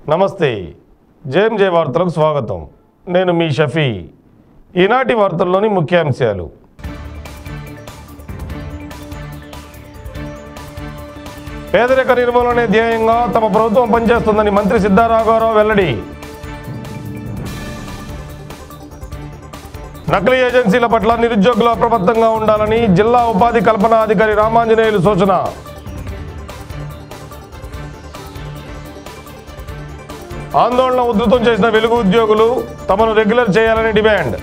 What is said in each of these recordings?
నమస్తే జేఎంజే వార్తలకు స్వాగతం నేను మీ షఫీ ఈనాటి వార్తల్లోని ముఖ్యాంశాలు పేదరిక నిర్మూలనే ధ్యేయంగా తమ ప్రభుత్వం పనిచేస్తుందని మంత్రి సిద్ధారాఘవరావు వెల్లడి నకిలీ ఏజెన్సీల పట్ల నిరుద్యోగులు అప్రమత్తంగా ఉండాలని జిల్లా ఉపాధి కల్పనా అధికారి రామాంజనేయులు సూచన ఆందోళన ఉధృతం చేసిన వెలుగు ఉద్యోగులు తమను రెగ్యులర్ చేయాలని డిమాండ్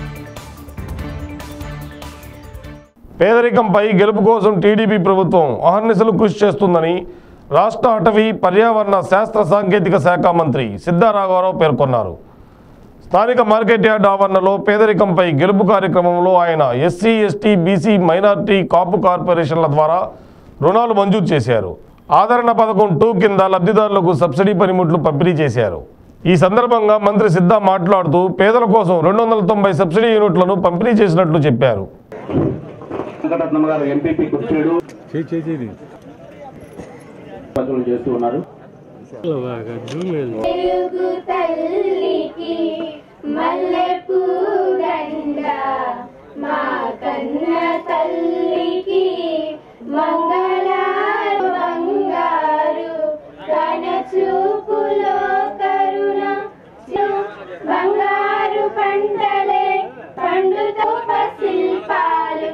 పేదరికంపై గెలుపు కోసం టీడీపీ ప్రభుత్వం అహర్నిశలు కృషి చేస్తుందని రాష్ట్ర అటవీ పర్యావరణ శాస్త్ర సాంకేతిక శాఖ మంత్రి సిద్ధారాఘవరావు పేర్కొన్నారు స్థానిక మార్కెట్ యార్డ్ ఆవరణలో పేదరికంపై గెలుపు కార్యక్రమంలో ఆయన SC ST BC minority Kapu కార్పొరేషన్ల ద్వారా రుణాలు మంజూరు చేశారు ఆదరణ పథకం టూ కింద లబ్ధిదారులకు సబ్సిడీ పనిముట్లు పంపిణీ చేశారు ఈ సందర్భంగా మంత్రి సిద్ధా మాట్లాడుతూ పేదల కోసం రెండు వందల తొంభై సబ్సిడీ యూనిట్లను పంపిణీ చేసినట్లు చెప్పారు వెంకటరత్నం గారు ఎంపీపీ కుర్చీడు చేయి చేయి చేయి పనులు చేస్తూ ఉన్నారు బాగా జూమ్ వేయండి. తెలుగు తల్లికి మల్లెపూ దండ మా కన్న తల్లికి మంగళ బంగారు కన చూపులో కరుణ బంగారు పంటలే పండుతో శిల్పాలు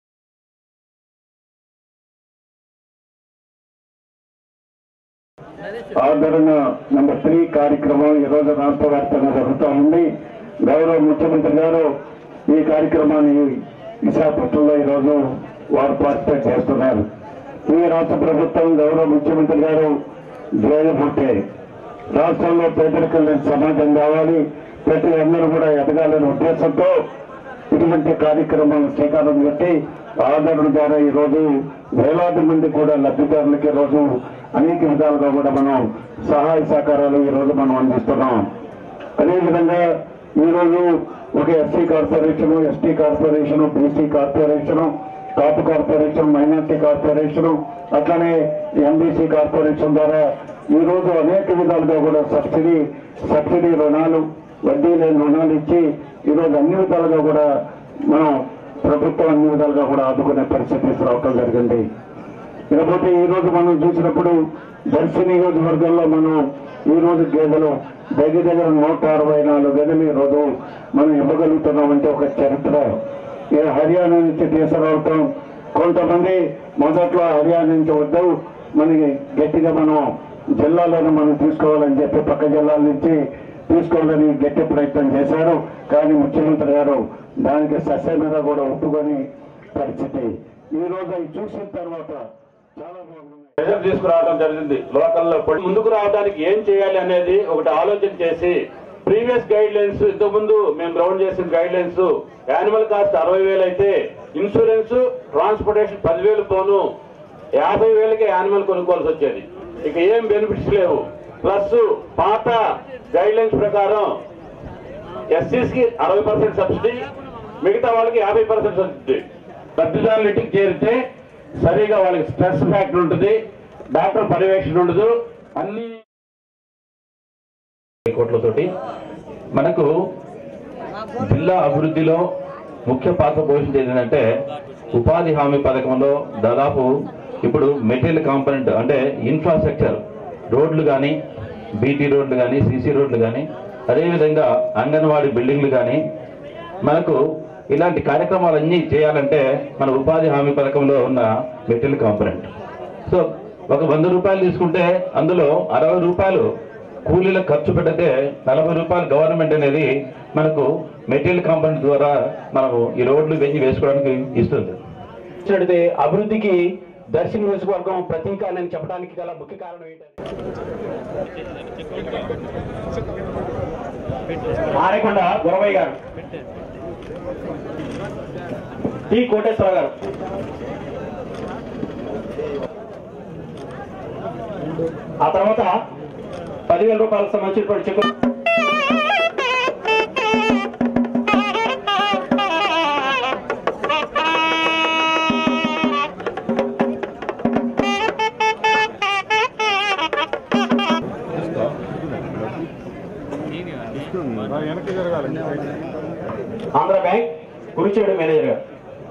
ఆదరణ నంబర్ త్రీ కార్యక్రమం ఈ రోజు రాష్ట్ర వ్యాప్తంగా జరుగుతూ ఉంది గౌరవ ముఖ్యమంత్రి గారు ఈ కార్యక్రమాన్ని విశాఖపట్నంలో ఈ రోజు వారు పార్టిసిపేట్ చేస్తున్నారు ఈ రాష్ట్ర ప్రభుత్వం గౌరవ ముఖ్యమంత్రి గారు ధ్యేయపుట్టే రాష్ట్రంలో పేదరికం లేని సమాజం కావాలి ప్రతి అందరూ కూడా ఎదగాలనే ఉద్దేశంతో ఇటువంటి కార్యక్రమాలు శ్రీకారం చుట్టి ఆదరణ ద్వారా ఈ రోజు వేలాది మంది కూడా లబ్ధిదారులకి ఈ రోజు అనేక విధాలుగా కూడా మనం సహాయ సహకారాలు ఈ రోజు మనం అందిస్తున్నాం అదేవిధంగా ఈ రోజు ఒక SC corporation ST corporation BC corporation Kapu corporation minority corporation అట్లానే ఎంబీసీ కార్పొరేషన్ ద్వారా ఈ రోజు అనేక విధాలుగా కూడా సబ్సిడీ సబ్సిడీ రుణాలు వడ్డీ లేని రుణాలు ఇచ్చి ఈ రోజు అన్ని విధాలుగా కూడా మనం ప్రభుత్వం అన్ని విధాలుగా కూడా ఆదుకునే పరిస్థితి తీసుకురావటం జరిగింది ఇకపోతే ఈ రోజు మనం చూసినప్పుడు దర్శి నియోజకవర్గంలో మనం ఈ రోజు గేదెలు దగ్గర దగ్గర నూట అరవై నాలుగు గేదెలు ఈ రోజు మనం ఇవ్వగలుగుతున్నామంటే ఒక చరిత్ర ఈ హర్యానా నుంచి తీసుకురావటం కొంతమంది మొదట్లో హర్యానా నుంచి వద్దు మనకి గట్టిగా మనం జిల్లాలోనే మనం తీసుకోవాలని చెప్పి పక్క జిల్లాల నుంచి తీసుకోవాలని గట్టి ప్రయత్నం చేశారు కానీ ముఖ్యమంత్రి గారు దానికి సస్యమీద కూడా ఒప్పుకొని పరిస్థితి ఈ రోజు అవి చూసిన తర్వాత చాలా బాగుంది ప్రెజర్ తీసుకురావడం జరిగింది లోకల్లో పడి ముందుకు రావడానికి ఏం చేయాలి అనేది ఒకటి ఆలోచన చేసి ప్రీవియస్ గైడ్ లైన్స్ ఇంతకు ముందు మేము గ్రౌండ్ చేసిన గైడ్ లైన్స్ యానిమల్ కాస్ట్ అరవై వేలు అయితే ఇన్సూరెన్స్ ట్రాన్స్పోర్టేషన్ పదివేలు పోను యాభై వేలకి యానిమల్ కొనుక్కోవాల్సి వచ్చేది ఇక ఏం బెనిఫిట్స్ లేవు ప్లస్ పాత గైడ్ లైన్స్ ప్రకారం ఎస్సీస్ కి అరవై పర్సెంట్ సబ్సిడీ మిగతా వాళ్ళకి యాభై పర్సెంట్ సబ్సిడీ లబ్ధిదారులు ఇంటికి చేరితే సరిగా వాళ్ళకి స్ట్రెస్ ఫ్యాక్టర్ ఉంటుంది డాక్టర్ పర్యవేక్షణ ఉండదు అన్ని కోట్లతోటి మనకు జిల్లా అభివృద్ధిలో ముఖ్య పాత్ర పోషించేది ఏంటంటే ఉపాధి హామీ పథకంలో దాదాపు ఇప్పుడు మెటీరియల్ కాంపనెంట్ అంటే ఇన్ఫ్రాస్ట్రక్చర్ రోడ్లు కానీ బీటీ రోడ్లు కానీ సీసీ రోడ్లు కానీ అదేవిధంగా అంగన్వాడీ బిల్డింగ్లు కానీ మనకు ఇలాంటి కార్యక్రమాలన్నీ చేయాలంటే మన ఉపాధి హామీ పథకంలో ఉన్న మెటీరియల్ కాంపనెంట్ సో ఒక వంద రూపాయలు తీసుకుంటే అందులో అరవై రూపాయలు కూలీలకు ఖర్చు పెడితే నలభై రూపాయలు గవర్నమెంట్ అనేది మనకు మెటీరియల్ కాంపనెంట్ ద్వారా మనము ఈ రోడ్లు వెంచి వేసుకోవడానికి ఇస్తుంది చూస్తే అభివృద్ధికి దర్శన నియోజకవర్గం ప్రతీక అని చెప్పడానికి గల ముఖ్య కారణం ఏంటంటే ఆరేకొండ గురవయ్య గారు టి కోటేశ్వర గారు ఆ తర్వాత పదివేల రూపాయలకు సంబంధించినటువంటి cheque Andhra bank Kurichedu manager గారు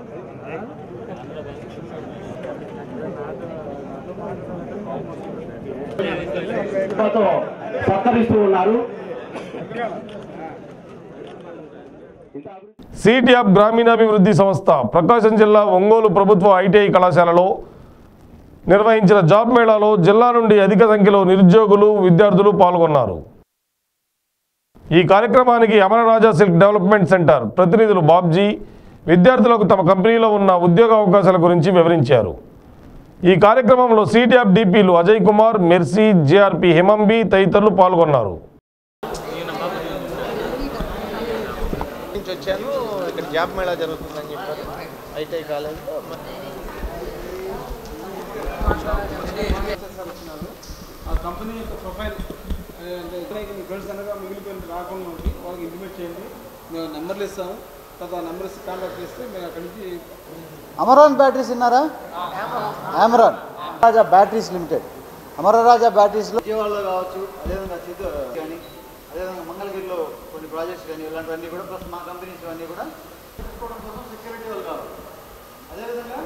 తో సత్కరిస్తూ ఉన్నారు సిటిఆప్ గ్రామీణాభివృద్ధి సంస్థ ప్రకాశం జిల్లా ఒంగోలు ప్రభుత్వ ఐటీఐ కళాశాలలో నిర్వహించిన జాబ్ మేళాలో జిల్లా నుండి అధిక సంఖ్యలో నిరుద్యోగులు విద్యార్థులు పాల్గొన్నారు ఈ కార్యక్రమానికి అమరరాజా సిల్క్ డెవలప్మెంట్ సెంటర్ ప్రతినిధులు బాబ్జీ విద్యార్థులకు తమ కంపెనీలో ఉన్న ఉద్యోగ అవకాశాల గురించి వివరించారు ఈ కార్యక్రమంలో సిటిఆప్ డిపిలు అజయ్ కుమార్ మెర్సీ జేఆర్పి హిమంబి తదితరులు పాల్గొన్నారు నుంచి వచ్చాను ఇక్కడ జాబ్ మేళా జరుగుతుందని చెప్పారు ఐటీఐ కాలేజ్లో ఆ కంపెనీ యొక్క ప్రొఫైల్ అంటే ఎక్కడైతే మీ ఫ్రెండ్స్ కనుక మిగిలిపోయిన రాకుండా ఉండి వాళ్ళకి ఇంటిమేట్ చేయండి మేము నెంబర్లు ఇస్తాము తర్వాత ఆ నెంబర్ ఇస్తే కాంటాక్ట్ చేస్తే మేము అక్కడి నుంచి అమరాన్ బ్యాటరీస్ విన్నారా అమరాన్ రాజా బ్యాటరీస్ లిమిటెడ్ అమరరాజా బ్యాటరీస్లో విజయవాడలో కావచ్చు అదేవిధంగా చిత్తూరు కానీ అదేవిధంగా మంగళగిరిలో కొన్ని ప్రాజెక్ట్స్ కానీ ఇలాంటివన్నీ కూడా ప్లస్ మా కంపెనీస్ అన్నీ కూడా పెట్టుకోవడం కోసం సెక్యూరిటీ వాళ్ళు కావాలి అదేవిధంగా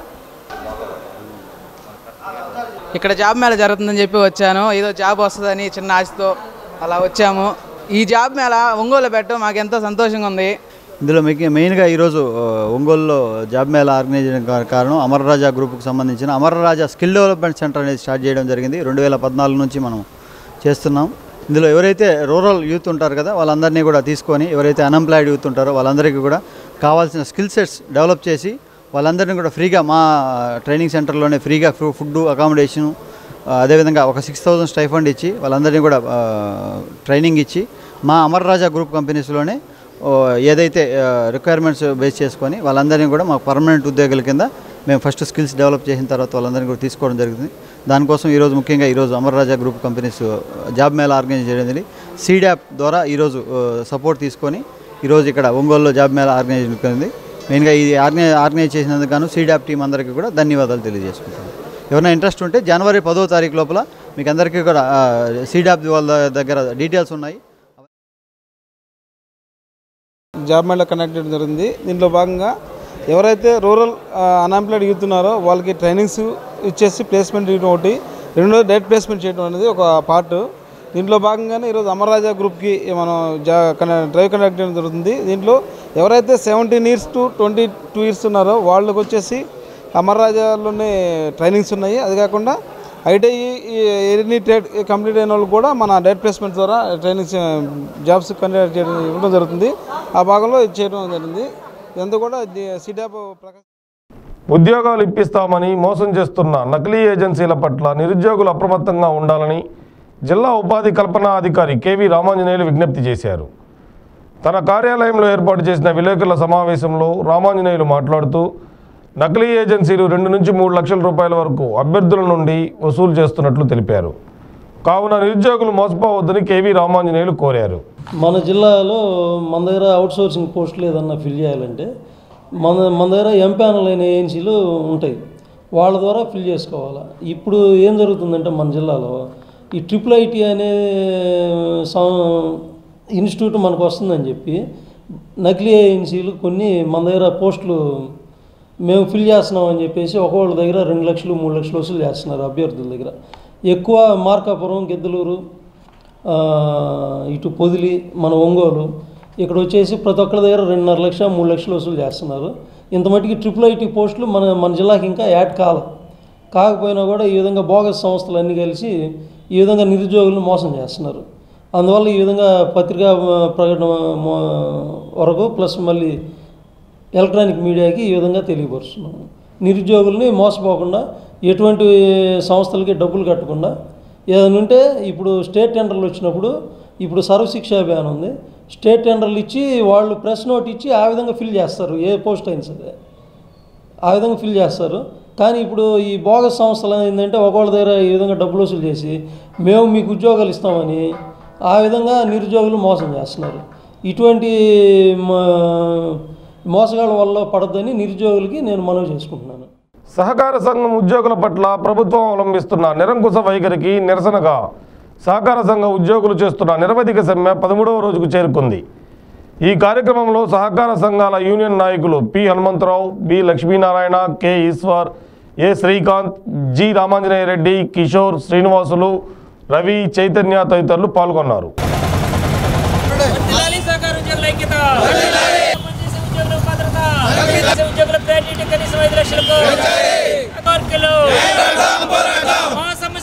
ఇక్కడ జాబ్ మేళ జరుగుతుందని చెప్పి వచ్చాను ఏదో జాబ్ వస్తుందని చిన్న ఆశతో అలా వచ్చాము ఈ జాబ్ మేళ ఒంగోలు పెట్టడం మాకు ఎంతో సంతోషంగా ఉంది ఇందులో మెయిన్ మెయిన్గా ఈరోజు ఆ, ఒంగోలులో జాబ్ మేళా ఆర్గనైజ్ చేయడం కా- కారణం అమరరాజా గ్రూప్కి సంబంధించిన అమరరాజా స్కిల్ డెవలప్మెంట్ సెంటర్ అనేది స్టార్ట్ చేయడం జరిగింది రెండు వేల పద్నాలుగు నుంచి మనం చేస్తున్నాం ఇందులో ఎవరైతే రూరల్ యూత్ ఉంటారు కదా వాళ్ళందరినీ కూడా తీసుకొని ఎవరైతే అన్ఎంప్లాయిడ్ యూత్ ఉంటారో వాళ్ళందరికీ కూడా కావాల్సిన స్కిల్ సెట్స్ డెవలప్ చేసి వాళ్ళందరినీ కూడా ఫ్రీగా మా ట్రైనింగ్ సెంటర్లోనే ఫ్రీగా ఫు- ఫుడ్ అకామిడేషను ఆ, అదేవిధంగా ఒక సిక్స్ థౌజండ్ స్టైఫండ్ ఇచ్చి వాళ్ళందరినీ కూడా ఆ, ట్రైనింగ్ ఇచ్చి మా అమర్రాజా గ్రూప్ కంపెనీస్లోనే ఓ, ఏదైతే రిక్వైర్మెంట్స్ బేస్ చేసుకొని వాళ్ళందరినీ కూడా మా పర్మనెంట్ ఉద్యోగుల కింద మేము ఫస్ట్ స్కిల్స్ డెవలప్ చేసిన తర్వాత వాళ్ళందరినీ కూడా తీసుకోవడం జరుగుతుంది దానికోసం ఈరోజు ముఖ్యంగా ఈరోజు Amararaja group companies job mela organise చేయడం జరిగింది సీడాప్ ద్వారా ఈరోజు సపోర్ట్ తీసుకొని ఈరోజు ఇక్కడ ఒంగోలులో జాబ్ మేళ ఆర్గనైజ్ జరిగింది మెయిన్గా ఈ ఆర్గనైజ్ ఆర్గనైజ్ చేసినందుకు గాను సీడాప్ టీం అందరికీ కూడా ధన్యవాదాలు తెలియజేసుకుంటాను ఎవరైనా ఇంట్రెస్ట్ ఉంటే జనవరి పదో తారీఖు లోపల మీకు అందరికీ కూడా సీడాప్ వాళ్ళ దగ్గర డీటెయిల్స్ ఉన్నాయి జాబ్ మేళా కండక్ట్ చేయడం జరిగింది దీంట్లో భాగంగా ఎవరైతే రూరల్ అన్ఎంప్లాయిడ్ యూత్ ఉన్నారో వాళ్ళకి ట్రైనింగ్స్ ఇచ్చేసి ప్లేస్మెంట్ చేయడం ఒకటి రెండోది డైరెక్ట్ ప్లేస్మెంట్ చేయడం అనేది ఒక పార్ట్ దీంట్లో భాగంగానే ఈరోజు అమర్రాజా గ్రూప్కి మనం జా కన- డ్రైవ్ కండక్ట్ చేయడం జరుగుతుంది దీంట్లో ఎవరైతే seventeen years to twenty two years ఉన్నారో వాళ్ళకి వచ్చేసి అమర్రాజాలోనే ట్రైనింగ్స్ ఉన్నాయి అది కాకుండా ఐటీఐ ఎనీ ట్రేడ్ కంప్లీట్ అయిన వాళ్ళు కూడా మన డైరెక్ట్ ప్లేస్మెంట్ ద్వారా ట్రైనింగ్స్ జాబ్స్ కండక్ట్ చేయడం ఇవ్వడం జరుగుతుంది ఆ భాగంలో ఇది చేయడం జరిగింది ఇదంతా కూడా సిడాప్ ప్రకాశం ఉద్యోగాలు ఇప్పిస్తామని మోసం చేస్తున్న నకిలీ ఏజెన్సీల పట్ల నిరుద్యోగులు అప్రమత్తంగా ఉండాలని జిల్లా ఉపాధి కల్పనా అధికారి కేవీ రామాంజనేయులు విజ్ఞప్తి చేశారు తన కార్యాలయంలో ఏర్పాటు చేసిన విలేకరుల సమావేశంలో రామాంజనేయులు మాట్లాడుతూ నకిలీ ఏజెన్సీలు రెండు నుంచి మూడు లక్షల రూపాయల వరకు అభ్యర్థుల నుండి వసూలు చేస్తున్నట్లు తెలిపారు కావున నిరుద్యోగులు మోసపోవద్దని కేవీ రామాంజనేయులు కోరారు మన జిల్లాలో మన దగ్గర అవుట్ సోర్సింగ్ పోస్టులు ఏదన్నా ఫిల్ చేయాలంటే మన మన దగ్గర ఎంపానల్ అయిన ఏజెన్సీలు ఉంటాయి వాళ్ళ ద్వారా ఫిల్ చేసుకోవాలి ఇప్పుడు ఏం జరుగుతుందంటే మన జిల్లాలో ఈ ట్రిపుల్ ఐటీ అనే సం- ఇన్స్టిట్యూట్ మనకు వస్తుందని చెప్పి నకిలీ ఏజెన్సీలు కొన్ని మన దగ్గర పోస్టులు మేము ఫిల్ చేస్తున్నాం అని చెప్పేసి ఒక్కొక్కళ్ళ దగ్గర రెండు లక్షలు మూడు లక్షలు వసూలు చేస్తున్నారు అభ్యర్థుల దగ్గర ఎక్కువ మార్కాపురం గిద్దలూరు ఆ, ఇటు పొదిలి మన ఒంగోలు ఇక్కడ వచ్చేసి ప్రతి ఒక్కరి దగ్గర రెండున్నర లక్ష మూడు లక్షలు వసూలు చేస్తున్నారు ఇంత మట్టికి ట్రిపుల్ ఐటీ పోస్టులు మన మన జిల్లాకి ఇంకా యాడ్ కాల కాకపోయినా కూడా ఈ విధంగా బోగస్ సంస్థలు అన్నీ కలిసి ఈ విధంగా నిరుద్యోగులను మోసం చేస్తున్నారు అందువల్ల ఈ విధంగా పత్రికా ఆ, ప్రకటన ఆ, వరకు ప్లస్ మళ్ళీ ఎలక్ట్రానిక్ మీడియాకి ఈ విధంగా తెలియపరుస్తున్నాము నిరుద్యోగుల్ని మోసపోకుండా ఎటువంటి సంస్థలకి డబ్బులు కట్టకుండా ఏదైనా ఉంటే ఇప్పుడు స్టేట్ టెండర్లు వచ్చినప్పుడు ఇప్పుడు సర్వశిక్ష అభియాన్ ఉంది స్టేట్ టెండర్లు ఇచ్చి వాళ్ళు ప్రెస్ నోట్ ఇచ్చి ఆ విధంగా ఫిల్ చేస్తారు ఏ పోస్ట్ అయినా సరే ఆ విధంగా ఫిల్ చేస్తారు కానీ ఇప్పుడు ఈ బోగస్ సంస్థలు ఏంటంటే ఒకళ్ళ దగ్గర ఈ విధంగా డబ్బులు వసూలు చేసి మేము మీకు ఉద్యోగాలు ఇస్తామని ఆ విధంగా నిరుద్యోగులు మోసం చేస్తున్నారు ఇటువంటి మ- మోసగాళ్ళ వల్ల పడద్దని నిరుద్యోగులకి నేను మనవి చేసుకుంటున్నాను సహకార సంఘం ఉద్యోగుల పట్ల ప్రభుత్వం అవలంబిస్తున్న నిరంకుశ వైఖరికి నిరసనగా సహకార సంఘ ఉద్యోగులు చేస్తున్న నిరవధిక సమ్మె పదమూడవ రోజుకు చేరుకుంది ఈ కార్యక్రమంలో సహకార సంఘాల యూనియన్ నాయకులు P Hanumantharao B Lakshminarayana K Eshwar A Srikanth G Ramanjaneya Reddy Kishore Srinivasulu Ravi Chaitanya తదితరులు పాల్గొన్నారు జిల్లాలి సహకార ఉద్యోగుల ఐక్యత పనిచేసే ఉద్యోగుల భద్రత పనిచేసే ఉద్యోగుల గ్రాడ్యుయేట్ కనీసం ఐదు లక్షలకు కార్మికులు మా సమస్య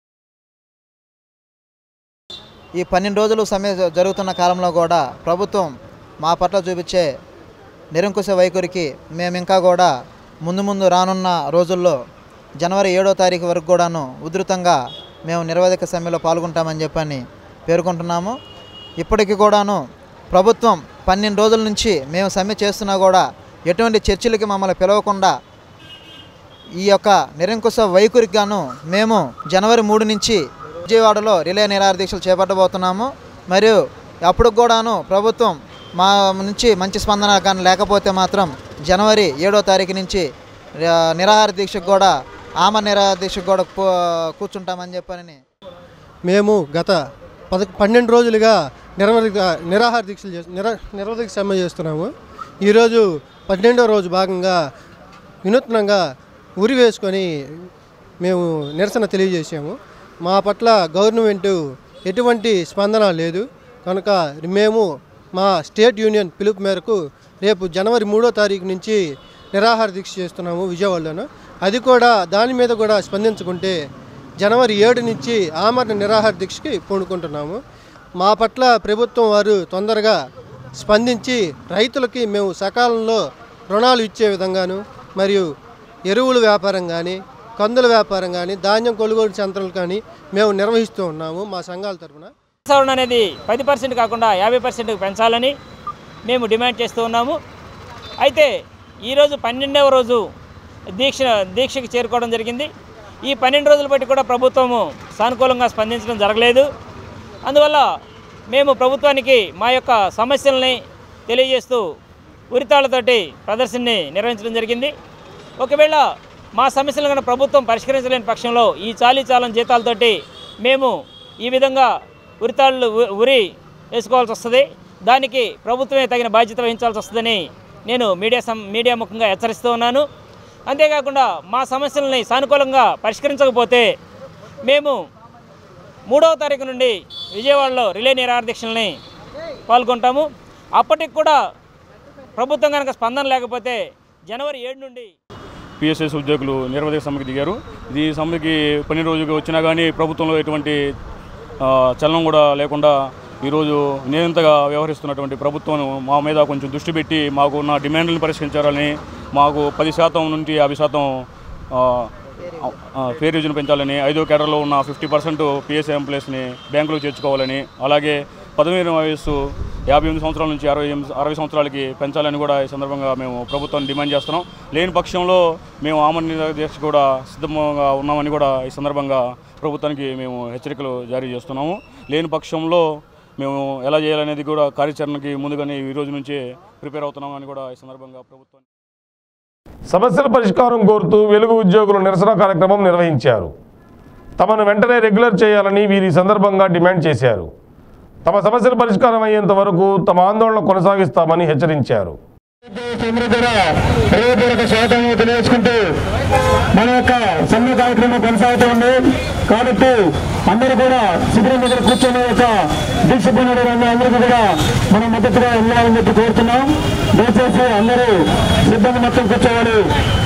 ఈ పన్నెండు రోజులు సమయం జరుగుతున్న కాలంలో కూడా ప్రభుత్వం మా పట్ల చూపించే నిరంకుశ వైఖరికి మేము ఇంకా కూడా ముందు ముందు రానున్న రోజుల్లో జనవరి ఏడో తారీఖు వరకు కూడాను ఉధృతంగా మేము నిరవధిక సమ్మెలో పాల్గొంటామని చెప్పని పేర్కొంటున్నాము ఇప్పటికి కూడాను ప్రభుత్వం పన్నెండు రోజుల నుంచి మేము సమ్మె చేస్తున్నా కూడా ఎటువంటి చర్చలకి మమ్మల్ని పిలవకుండా ఈ యొక్క నిరంకుశ వైఖరికి గాను మేము జనవరి మూడు నుంచి విజయవాడలో రిలే నిరాహార దీక్షలు చేపట్టబోతున్నాము మరియు అప్పుడు కూడాను ప్రభుత్వం మా నుంచి మంచి స్పందన కానీ లేకపోతే మాత్రం జనవరి ఏడో తారీఖు నుంచి ఆ, నిరాహార దీక్షకు కూడా ఆమ నిరాహార దీక్షకు కూడా కూ- కూర్చుంటామని చెప్పని మేము గత పద పన్నెండు రోజులుగా నిరవధిక నిరాహార దీక్షలు చేస్తు నిర నిరవధిక సమ్మె చేస్తున్నాము ఈరోజు పన్నెండో రోజు భాగంగా వినూత్నంగా ఉరి వేసుకొని మేము నిరసన తెలియజేసాము మా పట్ల గవర్నమెంట్ ఎటువంటి స్పందన లేదు కనుక మేము మా స్టేట్ యూనియన్ పిలుపు మేరకు రేపు జనవరి మూడో తారీఖు నుంచి నిరాహార దీక్ష చేస్తున్నాము విజయవాడలోను అది కూడా దాని మీద కూడా స్పందించుకుంటే జనవరి ఏడు నుంచి ఆమరణ నిరాహార దీక్షకి పూనుకుంటున్నాము మా పట్ల ప్రభుత్వం వారు తొందరగా స్పందించి రైతులకి మేము సకాలంలో రుణాలు ఇచ్చే విధంగాను మరియు ఎరువుల వ్యాపారం కానీ కందుల వ్యాపారం కానీ ధాన్యం కొనుగోలు సెంటర్లు కానీ మేము నిర్వహిస్తూ ఉన్నాము మా సంఘాల తరఫున సవరణ అనేది పది పర్సెంట్ కాకుండా యాభై పర్సెంట్ పెంచాలని మేము డిమాండ్ చేస్తూ ఉన్నాము అయితే ఈరోజు పన్నెండవ రోజు దీక్ష దీక్షకి చేరుకోవడం జరిగింది ఈ పన్నెండు రోజులు బట్టి కూడా ప్రభుత్వము సానుకూలంగా స్పందించడం జరగలేదు అందువల్ల మేము ప్రభుత్వానికి మా యొక్క సమస్యల్ని తెలియజేస్తూ ఉరితాళ్లతోటి ప్రదర్శనని నిర్వహించడం జరిగింది ఒకవేళ మా సమస్యలను కనుక ప్రభుత్వం పరిష్కరించలేని పక్షంలో ఈ చాలీ చాలం జీతాలతోటి మేము ఈ విధంగా ఉరితాళ్ళు ఉ- ఉరి వేసుకోవాల్సి వస్తుంది దానికి ప్రభుత్వమే తగిన బాధ్యత వహించాల్సి వస్తుందని నేను మీడియా సం మీడియా ముఖంగా హెచ్చరిస్తూ ఉన్నాను అంతేకాకుండా మా సమస్యలని సానుకూలంగా పరిష్కరించకపోతే మేము మూడవ తారీఖు నుండి విజయవాడలో రిలే నిరాహార దీక్షల్ని పాల్గొంటాము అప్పటికి కూడా ప్రభుత్వం కనుక స్పందన లేకపోతే జనవరి ఏడు నుండి పిఎస్ఎస్ ఉద్యోగులు నిరవధిక సమ్మెకి దిగారు ఇది ఈ సమ్మెకి పని రోజుగా వచ్చినా కానీ ప్రభుత్వంలో ఎటువంటి ఆ, చలనం కూడా లేకుండా ఈరోజు నియంతగా వ్యవహరిస్తున్నటువంటి ప్రభుత్వం మా మీద కొంచెం దృష్టి పెట్టి మాకు ఉన్న డిమాండ్లను పరిష్కరించాలని మాకు పది శాతం నుండి యాభై శాతం ఆ, ఆ, ఫేర్ యూజన్ పెంచాలని ఐదో కేడర్లో ఉన్న ఫిఫ్టీ పర్సెంట్ పిఎస్ఏ ఎంప్లాయీస్ని బ్యాంకులో చేర్చుకోవాలని అలాగే పదవి వయస్సు యాభై ఎనిమిది సంవత్సరాల నుంచి అరవై ఎనిమిది అరవై సంవత్సరాలకి పెంచాలని కూడా ఈ సందర్భంగా మేము ప్రభుత్వాన్ని డిమాండ్ చేస్తున్నాం లేని పక్షంలో మేము ఆమరణ దీక్ష కూడా సిద్ధంగా ఉన్నామని కూడా ఈ సందర్భంగా ప్రభుత్వానికి మేము హెచ్చరికలు జారీ చేస్తున్నాము లేని పక్షంలో మేము ఎలా చేయాలనేది కూడా కార్యాచరణకి ముందుగానే ఈ రోజు నుంచే ప్రిపేర్ అవుతున్నామని కూడా ఈ సందర్భంగా ప్రభుత్వం సమస్యల పరిష్కారం కోరుతూ వెలుగు ఉద్యోగులు నిరసన కార్యక్రమం నిర్వహించారు తమను వెంటనే రెగ్యులర్ చేయాలని వీరి సందర్భంగా డిమాండ్ చేశారు తమ సమస్యల పరిష్కారం అయ్యేంత వరకు తమ ఆందోళన కొనసాగిస్తామని హెచ్చరించారు హృదయపూర్వక స్వాగతం తెలియజేసుకుంటూ మన యొక్క సమ్మె కార్యక్రమం కొనసాగుతూ ఉంది కాబట్టి అందరూ కూడా శిబిరం దగ్గర కూర్చొని ఒక దీక్ష పొందడం అందరికీ కూడా మనం మద్దతుగా వెళ్ళాలని చెప్పి కోరుతున్నాం దయచేసి అందరూ సిబ్బంది మొత్తం కూర్చోవాలి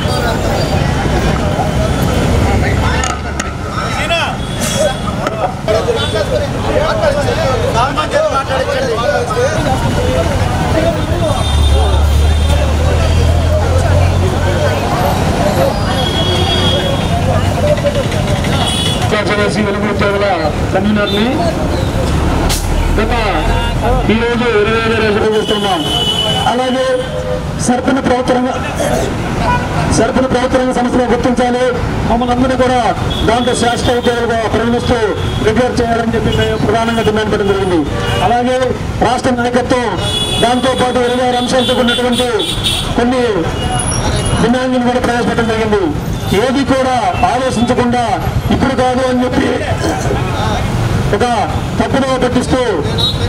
చేసి వెలుగు ఉద్యోగుల కన్వీనర్ని గత ఈరోజు ఇరవై ఐదు రోజులు చూస్తున్నాం అలాగే సర్పణ ప్రవర్తన సర్పణ ప్రవర్తన సంస్థను గుర్తించాలి మమ్మల్ని అందరినీ కూడా దాంట్లో శాశ్వత ఉద్యోగులుగా పరిగణిస్తూ రిపేర్ చేయాలని చెప్పి మేము ప్రధానంగా డిమాండ్ పెట్టడం జరిగింది అలాగే రాష్ట్ర నాయకత్వం దాంతో పాటు ఇరవై ఆరు అంశాలతో ఉన్నటువంటి కొన్ని డిమాండ్లను కూడా ప్రవేశపెట్టడం జరిగింది ఏది కూడా ఆలోచించకుండా ఇప్పుడు కాదు అని చెప్పి ఒక తప్పుదోవ పట్టిస్తూ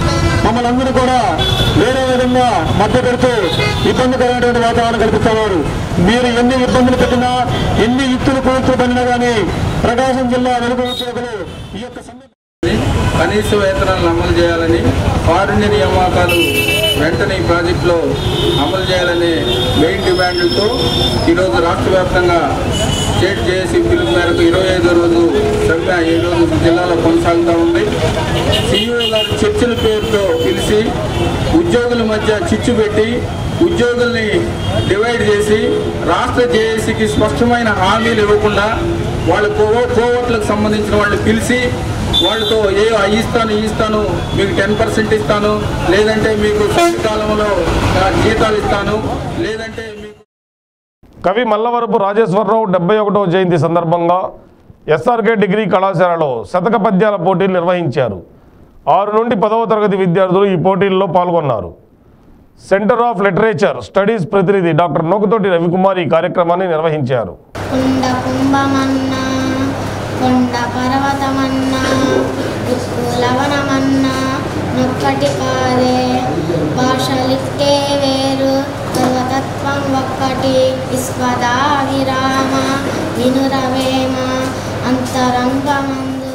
మమ్మల్ని అందరూ కూడా వేరే విధంగా మధ్య పెడుతూ ఇబ్బందికరమైనటువంటి వాతావరణం కల్పిస్తున్నారు మీరు ఎన్ని ఇబ్బందులు పెట్టినా ఎన్ని యుక్తులు కూతురు పడినా కానీ ప్రకాశం జిల్లా వెలుగు ఉద్యోగులు ఈ యొక్క సమ్మె కనీస వేతనాలను అమలు చేయాలని కారుణ్య నియామకాలు వెంటనే ఈ ప్రాజెక్టులో అమలు చేయాలనే మెయిన్ డిమాండ్లతో ఈరోజు రాష్ట్ర వ్యాప్తంగా స్టేట్ జేఏసీ పిలుపు మేరకు ఇరవై ఐదో రోజు సమ్మె ఈ రోజు జిల్లాలో కొనసాగుతూ ఉంది సీఈఓ గారు చర్చల పేరుతో పిలిచి ఉద్యోగుల మధ్య చిచ్చు పెట్టి ఉద్యోగుల్ని డివైడ్ చేసి రాష్ట్ర జేఏసీకి స్పష్టమైన హామీలు ఇవ్వకుండా వాళ్ళ కోవ కోవట్లకు సంబంధించిన వాళ్ళు పిలిచి వాళ్ళతో ఏ అవి ఇస్తాను ఈ ఇస్తాను మీకు టెన్ పర్సెంట్ ఇస్తాను లేదంటే మీకు కాలంలో జీతాలు ఇస్తాను లేదంటే కవి మల్లవరపు రాజేశ్వరరావు డెబ్బై ఒకటవ జయంతి సందర్భంగా ఎస్ఆర్కే డిగ్రీ కళాశాలలో శతక పద్యాల పోటీలు నిర్వహించారు ఆరు నుండి పదవ తరగతి విద్యార్థులు ఈ పోటీల్లో పాల్గొన్నారు సెంటర్ ఆఫ్ లిటరేచర్ స్టడీస్ ప్రతినిధి డాక్టర్ నోకుతోటి రవికుమార్ ఈ కార్యక్రమాన్ని నిర్వహించారు కుండ కుంభమన్నా కొండ పర్వతమన్నా ఉప్పు లవణమన్నా నొక్కటి కాదే భాషలిట్టే వేరు సర్వతత్వం ఒక్కటి విశ్వదా విరామ వినురవేమ అంతరంగమందు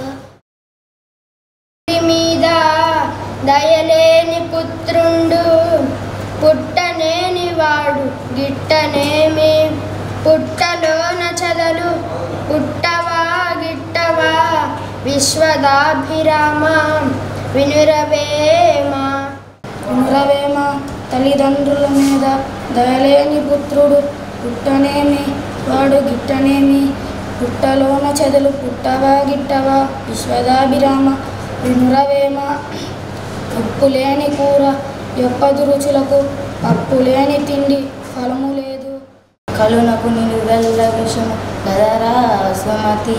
మీద దయలేని పుత్రుండు పుట్టనేని వాడు గిట్టనేమి పుట్టలోన చదలు పుట్టవా గిట్టవా విశ్వదాభిరామ వినురవేమ వినురవేమ తల్లిదండ్రుల మీద దయలేని పుత్రుడు పుట్టనేమి వాడు గిట్టనేమి పుట్టలోన చెదలు పుట్టవా గిట్టవా విశ్వదాభిరామ వినురవేమ ఉప్పు లేని కూర యొప్పదు రుచులకు పప్పు లేని తిండి ఫలము లేదు కలునకు నిలువెల్ల విషము గదరా సుమతి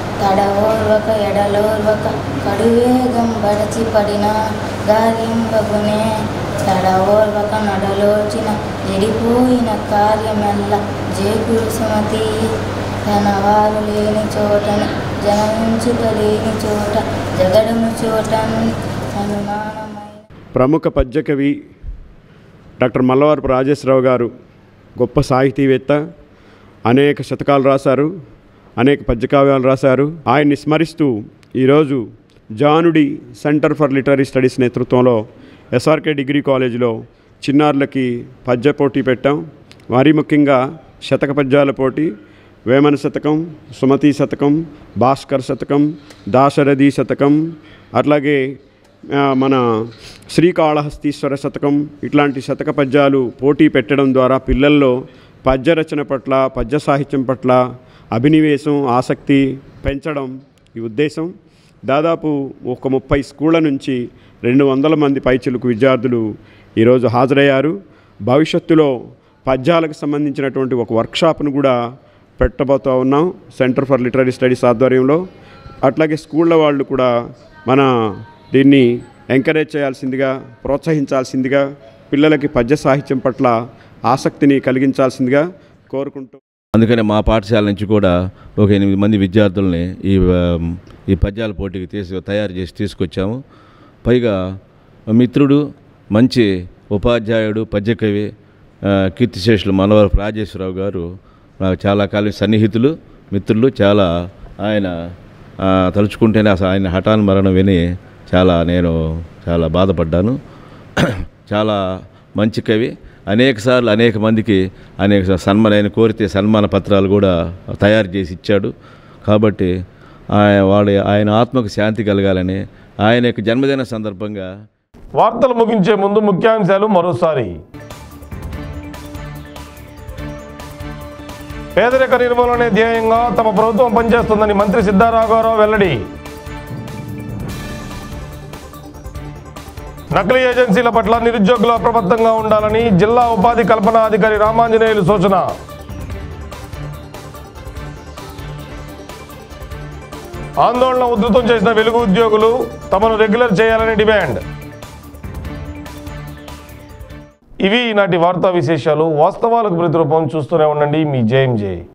తడవోర్వక ఎడలోర్వక కడువేగం బడచి పడిన గాలింబగునే తడవోర్వక నడలోచిన ఎడిపోయిన కార్యమెల్ల జేకురు సుమతి తన వారు లేని చోటను జనమించుట లేని చోట జగడము చోటను అనుమానమై ప్రముఖ పద్యకవి డాక్టర్ మల్లవరపు రాజేశ్వరరావు గారు గొప్ప సాహితీవేత్త అనేక శతకాలు రాశారు అనేక పద్యకావ్యాలు రాశారు ఆయన్ని స్మరిస్తూ ఈరోజు Janudi centre for literary studies నేతృత్వంలో ఎస్ఆర్కే డిగ్రీ కాలేజీలో చిన్నారులకి పద్య పోటీ పెట్టాం మరీ ముఖ్యంగా శతక పద్యాల పోటీ వేమన శతకం సుమతి శతకం భాస్కర్ శతకం దాశరథి శతకం అట్లాగే ఆ, మన శ్రీకాళహస్తీశ్వర శతకం ఇట్లాంటి శతక పద్యాలు పోటీ పెట్టడం ద్వారా పిల్లల్లో పద్య రచన పట్ల పద్య సాహిత్యం పట్ల అభినివేశం ఆసక్తి పెంచడం ఈ ఉద్దేశం దాదాపు ఒక ముప్పై స్కూళ్ళ నుంచి రెండు వందల మంది పైచిలుకు విద్యార్థులు ఈరోజు హాజరయ్యారు భవిష్యత్తులో పద్యాలకు సంబంధించినటువంటి ఒక వర్క్షాప్ను కూడా పెట్టబోతూ ఉన్నాం సెంటర్ ఫర్ లిటరీ స్టడీస్ ఆధ్వర్యంలో అట్లాగే స్కూళ్ళ వాళ్ళు కూడా మన దీన్ని ఎంకరేజ్ చేయాల్సిందిగా ప్రోత్సహించాల్సిందిగా పిల్లలకి పద్య సాహిత్యం పట్ల ఆసక్తిని కలిగించాల్సిందిగా కోరుకుంటూ అందుకని మా పాఠశాల నుంచి కూడా ఒక ఎనిమిది మంది విద్యార్థుల్ని ఈ ఆ, ఈ పద్యాల పోటీకి తీసు తయారు చేసి తీసుకొచ్చాము పైగా మిత్రుడు మంచి ఉపాధ్యాయుడు పద్యకవి ఆ, కీర్తిశేషులు మనవరపు రాజేశ్వరరావు గారు నాకు చాలా కాలం సన్నిహితులు మిత్రులు చాలా ఆయన ఆ, తలుచుకుంటేనే అసలు ఆయన హఠాన్ మరణం విని చాలా నేను చాలా బాధపడ్డాను చాలా మంచి కవి అనేక సార్లు అనేక మందికి అనేక స- సన్మాన ఆయన కోరితే సన్మాన పత్రాలు కూడా తయారు చేసి ఇచ్చాడు కాబట్టి ఆయన వాడి ఆయన ఆత్మకు శాంతి కలగాలని ఆయన యొక్క జన్మదిన సందర్భంగా వార్తలు ముగించే ముందు ముఖ్యాంశాలు మరోసారి పేదరిక నిర్మూలనే ధ్యేయంగా తమ ప్రభుత్వం పనిచేస్తుందని మంత్రి సిద్ధారాఘవరావు వెల్లడి నకిలీ ఏజెన్సీల పట్ల నిరుద్యోగులు అప్రమత్తంగా ఉండాలని జిల్లా ఉపాధి కల్పన అధికారి రామాంజనేయులు సూచన ఆందోళన ఉధృతం చేసిన వెలుగు ఉద్యోగులు తమను రెగ్యులర్ చేయాలని డిమాండ్ ఇవి ఈనాటి వార్తా విశేషాలు వాస్తవాలకు ప్రతిరూపం చూస్తూనే ఉండండి మీ జేఎం జే